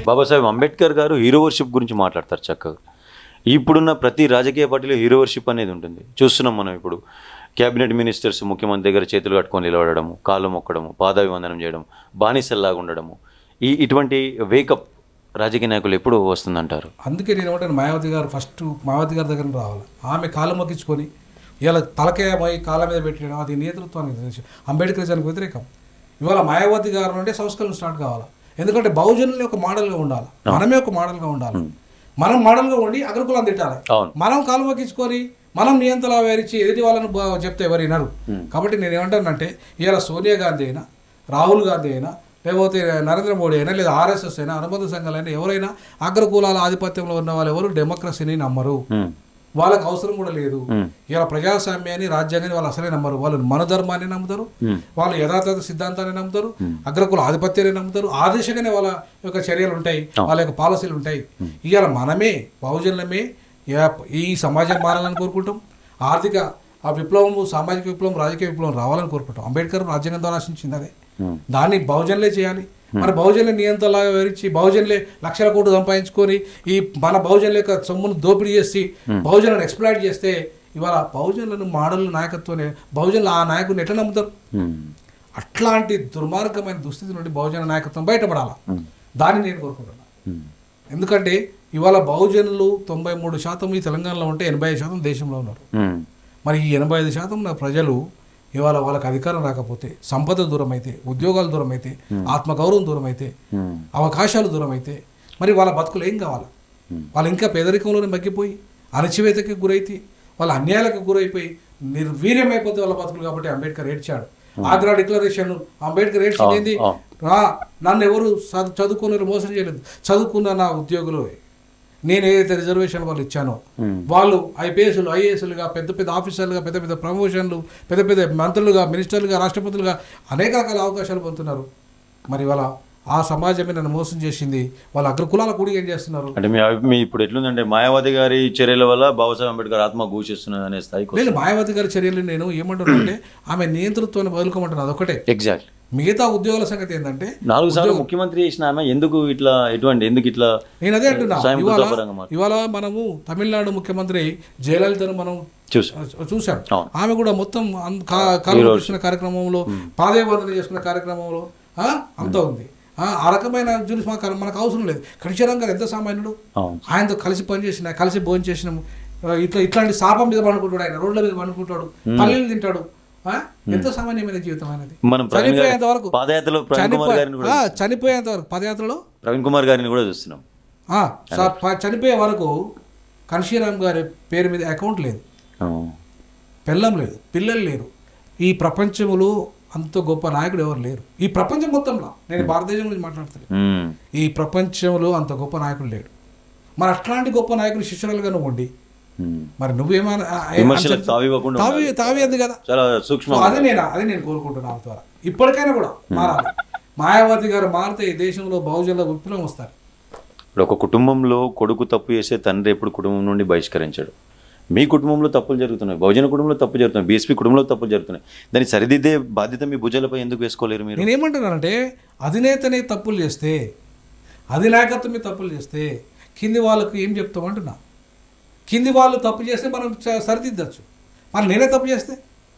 బాబాసాహెబ్ అంబేద్కర్ గారు hero worship గురించి మాట్లాడతారు చక్కగా ఇప్పుడున్న ప్రతి రాజకీయ పార్టీలో హీరో వర్షిప్ అనేది ఉంటుంది చూస్తున్నాం మనం ఇప్పుడు క్యాబినెట్ మినిస్టర్స్ ముఖ్యమంత్రి దగ్గర చేతులు కట్టుకొని నిలబడము కాళ్ళు మొక్కడము పాదాభివందనం చేయడం బానిసల్లాగా ఉండడము ఈ ఇటువంటి వేకప్ రాజకీయ నాయకులు ఎప్పుడు వస్తుందంటారు అందుకే నేను ఏమంటాను మాయావతి గారు ఫస్ట్ మాయావతి గారి దగ్గర రావాలి ఆమె కాలు మొక్కించుకొని ఇలా తలకాయ పోయి కాళ్ళ మీద పెట్టడం అది నేతృత్వానికి తెలుసు అంబేద్కరిజానికి వ్యతిరేకం ఇవాళ మాయావతి గారు నుండి సంస్కరణ స్టార్ట్ కావాలి ఎందుకంటే బహుజనుల్ని ఒక మోడల్గా ఉండాలి మనమే ఒక మోడల్గా ఉండాలి మనం మోడల్గా ఉండి అగ్రకులం తిట్టాలి అవును మనం కాలు మొక్కించుకొని మనం నియంతలా వేరించి ఎదుటి వాళ్ళని బా- చెప్తే ఎవరు వినరు కాబట్టి నేను ఏమంటానంటే ఇవాళ సోనియా గాంధీ అయినా రాహుల్ గాంధీ అయినా లేకపోతే నరేంద్ర మోడీ అయినా లేదా ఆర్ఎస్ఎస్ అయినా అనుబంధ సంఘాలైనా ఎవరైనా అగ్రకులాల ఆధిపత్యంలో ఉన్న వాళ్ళు ఎవరు డెమోక్రసీని నమ్మరు ఉమ్, వాళ్ళకి అవసరం కూడా లేదు ఉమ్, ఇలా ప్రజాస్వామ్యాన్ని రాజ్యాంగాన్ని వాళ్ళు అసలే నమ్మరు వాళ్ళు మన ధర్మాన్ని నమ్ముతారు ఉమ్, వాళ్ళు యథాతథ సిద్ధాంతాన్ని నమ్ముతారు అగ్రకుల ఆధిపత్యాన్ని నమ్ముతారు ఆ దిశగానే వాళ్ళ యొక్క చర్యలు ఉంటాయి వాళ్ళ యొక్క పాలసీలు ఉంటాయి ఇవాళ మనమే బహుజనులమే యా- ఈ సమాజం మారాలని కోరుకుంటాం ఆర్థిక ఆ విప్లవం సామాజిక విప్లవం రాజకీయ విప్లవం రావాలని కోరుకుంటాం అంబేద్కర్ రాజ్యాంగం ద్వారా ఆశించింది అదే ఉమ్, దాన్ని బహుజనులే చేయాలి మన బహుజనుల నియంత్రణలాగా వివరించి బహుజనులే లక్షల కోట్లు సంపాదించుకొని ఈ మన బహుజనుల యొక్క సొమ్మును దోపిడీ చేసి బహుజనులను ఎక్స్ప్లాయిట్ చేస్తే ఇవాళ బహుజనులను మోడల్ నాయకత్వాన్ని బహుజనులు ఆ నాయకుడిని ఎట్లా నమ్ముతారు ఉమ్, అట్లాంటి దుర్మార్గమైన దుస్థితి నుండి బహుజన నాయకత్వం బయటపడాలి ఉమ్, దాన్ని నేను కోరుకుంటున్నాను ఉమ్, ఎందుకంటే ఇవాళ బహుజనులు తొంభై మూడు శాతం ఈ తెలంగాణలో ఉంటే ఎనభై ఐదు శాతం దేశంలో ఉన్నారు ఉమ్, మరి ఈ ఎనభై ఐదు శాతం నా ప్రజలు ఇవాళ వాళ్ళకి అధికారం రాకపోతే సంపద దూరం అయితే ఉద్యోగాలు దూరం అయితే ఆత్మగౌరవం దూరం అయితే ఉమ్, అవకాశాలు దూరం అయితే మరి వాళ్ళ బతుకులు ఏం కావాలి Hmm. వాళ్ళు ఇంకా పేదరికంలోనే మగ్గిపోయి అణచివేతకి గురైతే వాళ్ళ అన్యాయాలకు గురైపోయి నిర్వీర్యం అయిపోతే వాళ్ళ బతుకులు కాబట్టి అంబేద్కర్ ఏడ్చాడు ఆగ్రా డిక్లరేషన్ అంబేద్కర్ ఏడ్చింది ఏంది అవును. రా నన్ను ఎవరు చదు- చదువుకున్న వాళ్ళు మోసం చేయలేదు చదువుకున్న నా ఉద్యోగులు నేను ఏదైతే రిజర్వేషన్ వాళ్ళు ఇచ్చానో ఉమ్, వాళ్ళు ఐపీఎస్లు ఐఏఎస్లుగా పెద్ద పెద్ద ఆఫీసర్లుగా పెద్ద పెద్ద ప్రమోషన్లు పెద్ద పెద్ద మంత్రులుగా మినిస్టర్లుగా రాష్ట్రపతులుగా అనేక రకాల అవకాశాలు పొందుతున్నారు మరి వాళ్ళ ఆ సమాజమే నన్ను మోసం చేసింది వాళ్ళ అగ్రకులాల కూడి ఏం చేస్తున్నారు అంటే మీ అభి- మీ ఇప్పుడు ఎట్లుందంటే మాయావతి గారి చర్యల వల్ల బాబాసాహెబ్ అంబేద్కర్ ఆత్మ ఘోషిస్తున్నది అనే స్థాయికి నేను మాయావతి గారి చర్యలు నేను ఏమంటున్నానంటే ఆమె నియంతృత్వాన్ని వదులుకోమంటున్నాను అదొకటే ఎగ్జాక్ట్ మిగతా ఉద్యోగాల సంగతి ఏంటంటే నాలుగు సార్లు ముఖ్యమంత్రి చేసిన ఆమె ఎందుకు ఇట్లా ఎటువంటి ఎందుకు ఇట్లా నేను అదే అంటున్నా స్వయం ఇవాళ కృతాపరంగా మాట్లాడు. ఇవాళ మనము తమిళనాడు ముఖ్యమంత్రి జయలలితను మనం చూసి చూశాం అవును. ఆమె కూడా మొత్తం అన్- కా- కాలువ కృష్ణ కార్యక్రమంలో పాదయాత్ర చేసుకున్న కార్యక్రమంలో ఆ, అంతా ఉంది ఆ, ఆ రకమైన జూనిస్ మాకు మనకు అవసరం లేదు కృష్ణరంగా ఎంత సామాన్యుడు అవును ఆయనతో కలిసి పనిచేసిన కలిసి భోజనం చేసినాము ఆ, ఇట్లా ఇట్లాంటి శాపం మీద పండుకుంటాడు ఆయన రోడ్ల మీద పండుకుంటాడు పల్లెలు తింటాడు ఆ, ఎంత సామాన్యమైన జీవితం ఆయనది మనం ప్రవీణ్ గారి చనిపోయేంత వరకు పాదయాత్రలో ప్రవీణ్ కుమార్ గారిని చనిపోయే కూడా ఆ, చనిపోయేంత వరకు పదయాత్రలో ప్రవీణ్ కుమార్ గారిని కూడా చూస్తున్నాం ఆ, స- ప- చనిపోయే వరకు కన్షీరామ్ గారి పేరు మీద అకౌంట్ లేదు అవును. పెళ్ళం లేదు పిల్లలు లేరు ఈ ప్రపంచంలో అంత గొప్ప నాయకుడు ఎవరు లేరు ఈ ప్రపంచం మొత్తంలో నేను భారతదేశం గురించి మాట్లాడుతున్నాను ఉమ్, ఈ ప్రపంచంలో అంత గొప్ప నాయకుడు లేడు మరి అట్లాంటి గొప్ప నాయకుడు శిష్యురాలుగా నువ్వు ఉండి ఉమ్. మరి నువ్వేమైనా ఆ- ఆ- విమర్శలకు తావివ్వకుండా తావి తావి అంది కదా చాలా సో సూక్ష్మ అది నేను అది నేను కోరుకుంటున్నాను ఆమె ద్వారా ఇప్పటికైనా కూడా మారాలి మాయావతి గారు మారితే ఈ దేశంలో బహుజనుల విప్లవం వస్తారు ఇప్పుడు ఒక కుటుంబంలో కొడుకు తప్పు చేసే తండ్రి ఎప్పుడు కుటుంబం నుండి బహిష్కరించాడు మీ కుటుంబంలో తప్పులు జరుగుతున్నాయి బహుజన కుటుంబంలో తప్పు జరుగుతున్నాయి బీఎస్పీ కుటుంబంలో తప్పులు జరుగుతున్నాయి దాన్ని సరిదిద్దే బాధ్యత మీ భుజాలపై ఎందుకు వేసుకోలేరు మీరు నేనేమంటున్నానంటే అధినేతనే తప్పులు చేస్తే అధినాయకత్వమే తప్పులు చేస్తే కింది వాళ్ళకు ఏం చెప్తామంటున్నా కింది వాళ్ళు తప్పు చేస్తే మనం స- సరిదిద్దచ్చు మరి నేనే తప్పు చేస్తే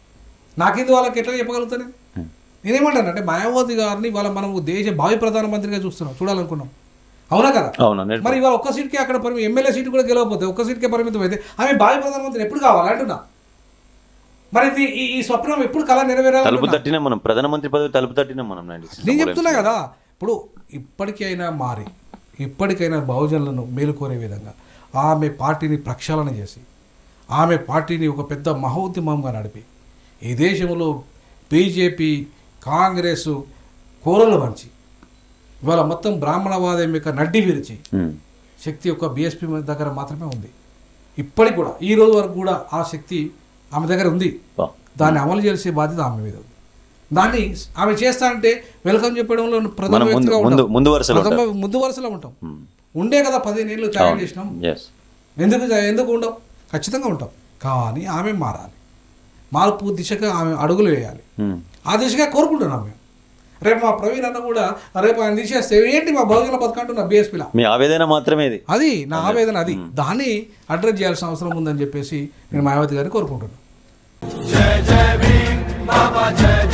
నా కింది వాళ్ళకి ఎట్లా చెప్పగలుగుతాను నేను Hmm. నేనేమంటానంటే మాయావతి గారిని వాళ్ళ మనం దేశ భావి ప్రధానమంత్రిగా చూస్తున్నాం చూడాలనుకున్నాం అవునా కదా అవునా నేను మరి ఇవాళ ఒక్క సీట్కి అక్కడ పరిమితం ఎమ్మెల్యే సీట్ కూడా గెలవకపోతే ఒక్క సీట్కే పరిమితం అయితే ఆమె భావి ప్రధానమంత్రి ఎప్పుడు కావాలి అంటున్నా మరి ఇది ఈ ఈ స్వప్నం ఎప్పుడు కళ నెరవేరాలి తలుపు తట్టినా మనం ప్రధానమంత్రి పదవి తలుపు తట్టినా మనం నైన్టీ నేను చెప్తున్నా కదా ఇప్పుడు ఇప్పటికైనా మారి ఇప్పటికైనా బహుజనులను మేలుకోరే విధంగా ఆమె పార్టీని ప్రక్షాళన చేసి ఆమె పార్టీని ఒక పెద్ద మహోద్యమంగా నడిపి ఈ దేశంలో బీజేపీ కాంగ్రెస్ కూరలు వంచి ఇవాళ మొత్తం బ్రాహ్మణవాదం యొక్క నడ్డి విరిచి ఉమ్, శక్తి యొక్క బీఎస్పీ దగ్గర మాత్రమే ఉంది ఇప్పటికి కూడా ఈ రోజు వరకు కూడా ఆ శక్తి ఆమె దగ్గర ఉంది బా. దాన్ని అమలు చేసే బాధ్యత ఆమె మీద ఉంది దాన్ని ఆమె చేస్తా అంటే వెల్కమ్ చెప్పడంలో ప్రథమ మనం ముందు వ్యక్తిగా ముందు ఉంటాం ముందు వరుసలో ప్రథమ ముందు వరుసలో ఉంటాం ఉండే కదా పదిహేను ఏళ్ళు త్యాగం చేసినాం ఎస్ ఎందుకు ఎందుకు ఉండం ఖచ్చితంగా ఉంటాం కానీ ఆమె మారాలి మార్పు దిశగా ఆమె అడుగులు వేయాలి ఆ దిశగా కోరుకుంటున్నాం మేము రేపు మా ప్రవీణ్ అన్న కూడా రేపు ఆయన తీసేస్తే ఏంటి మా బహుజన బతుకంటున్నా బీఎస్పీలో మీ ఆవేదన మాత్రమే ఇది అది నా ఆవేదన అది దాన్ని అడ్రస్ చేయాల్సిన అవసరం ఉందని చెప్పేసి నేను మాయావతి గారిని కోరుకుంటున్నాను జయ జయ భీమ్ బాబా జయ